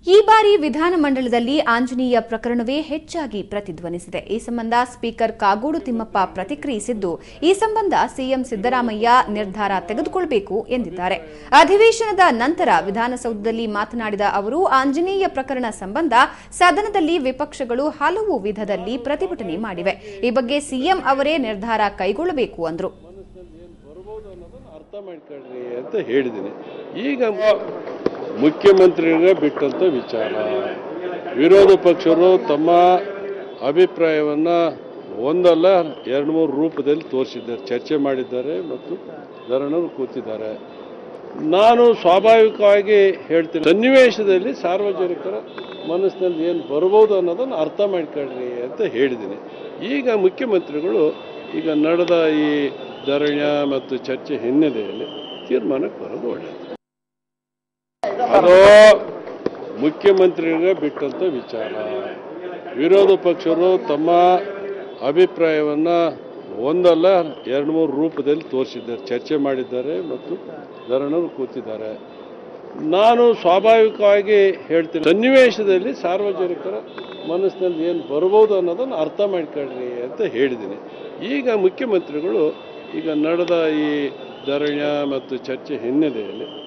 ಈ ಬಾರಿ ವಿಧಾನಮಂಡಲದಲ್ಲಿ ಆಂಜನೇಯ ಪ್ರಕರಣವೇ ಹೆಚ್ಚಾಗಿ ಪ್ರತಿಧ್ವನಿಸಿದೆ ಈ ಸಂಬಂಧ ಸ್ಪೀಕರ್ ಕಾಗೋಡು ತಿಮ್ಮಪ್ಪ ಪ್ರತಿಕ್ರಿಯಿಸಿದ್ದು ಈ ಸಂಬಂಧ ಸಿಎಂ ಸಿದ್ದರಾಮಯ್ಯ ನಿರ್ಧಾರ ತೆಗೆದುಕೊಳ್ಳಬೇಕು ಎಂದಿದ್ದಾರೆ ಅಧಿವೇಶನದ ನಂತರ ವಿಧಾನಸೌಧದಲ್ಲಿ ಮಾತನಾಡಿದ ಅವರು ಆಂಜನೇಯ ಪ್ರಕರಣ ಸಂಬಂಧ ಸದನದಲ್ಲಿ ವಿಪಕ್ಷಗಳು ಹಲವು ವಿಧದಲ್ಲಿ ಪ್ರತಿಭಟನೆ ಮಾಡಿವೆ ಈ ಬಗ್ಗೆ ಸಿಎಂ ಅವರೇ ನಿರ್ಧಾರ ಕೈಗೊಳ್ಳಬೇಕು ಅಂದರು ಬರ್ಬೋದು ಅನ್ನೋದನ್ನು ಅರ್ಥ ಮಾಡ್ಕೊಳ್ರಿ ಅಂತ ಹೇಳಿದ್ದೀನಿ ಈಗ ಮುಖ್ಯಮಂತ್ರಿಗಳಿಗೆ ಬಿಟ್ಟಂತ ವಿಚಾರ ವಿರೋಧ ಪಕ್ಷರು ತಮ್ಮ ಅಭಿಪ್ರಾಯವನ್ನು ಒಂದಲ್ಲ ಎರಡು ಮೂರು ರೂಪದಲ್ಲಿ ತೋರಿಸಿದ್ದಾರೆ ಚರ್ಚೆ ಮಾಡಿದ್ದಾರೆ ಮತ್ತು ಧರಣರು ಕೂತಿದ್ದಾರೆ ನಾನು ಸ್ವಾಭಾವಿಕವಾಗಿ ಹೇಳ್ತೀನಿ ಸನ್ನಿವೇಶದಲ್ಲಿ ಸಾರ್ವಜನಿಕರ ಮನಸ್ಸಿನಲ್ಲಿ ಏನು ಬರ್ಬೋದು ಅನ್ನೋದನ್ನು ಅರ್ಥ ಮಾಡ್ಕೊಳ್ರಿ ಅಂತ ಹೇಳಿದ್ದೀನಿ ಈಗ ಮುಖ್ಯಮಂತ್ರಿಗಳು ಈಗ ನಡೆದ ಈ ಧರಣ್ಯ ಮತ್ತು ಚರ್ಚೆ ಹಿನ್ನೆಲೆಯಲ್ಲಿ ತೀರ್ಮಾನಕ್ಕೆ ಬರೋದು ಒಳ್ಳೆಯದು ಅದು ಮುಖ್ಯಮಂತ್ರಿಗಳಿಗೆ ಬಿಟ್ಟಂತ ವಿಚಾರ ವಿರೋಧ ಪಕ್ಷರು ತಮ್ಮ ಅಭಿಪ್ರಾಯವನ್ನು ಒಂದಲ್ಲ ಎರಡು ಮೂರು ರೂಪದಲ್ಲಿ ತೋರಿಸಿದ್ದಾರೆ ಚರ್ಚೆ ಮಾಡಿದ್ದಾರೆ ಮತ್ತು ಧರಣರು ಕೂತಿದ್ದಾರೆ ನಾನು ಸ್ವಾಭಾವಿಕವಾಗಿ ಹೇಳ್ತೀನಿ ಸನ್ನಿವೇಶದಲ್ಲಿ ಸಾರ್ವಜನಿಕರ ಮನಸ್ಸಿನಲ್ಲಿ ಏನು ಬರ್ಬೋದು ಅನ್ನೋದನ್ನು ಅರ್ಥ ಮಾಡ್ಕೊಳ್ರಿ ಅಂತ ಹೇಳಿದ್ದೀನಿ ಈಗ ಮುಖ್ಯಮಂತ್ರಿಗಳು ಈಗ ನಡೆದ ಈ ಧರಣ್ಯ ಮತ್ತು ಚರ್ಚೆ ಹಿನ್ನೆಲೆಯಲ್ಲಿ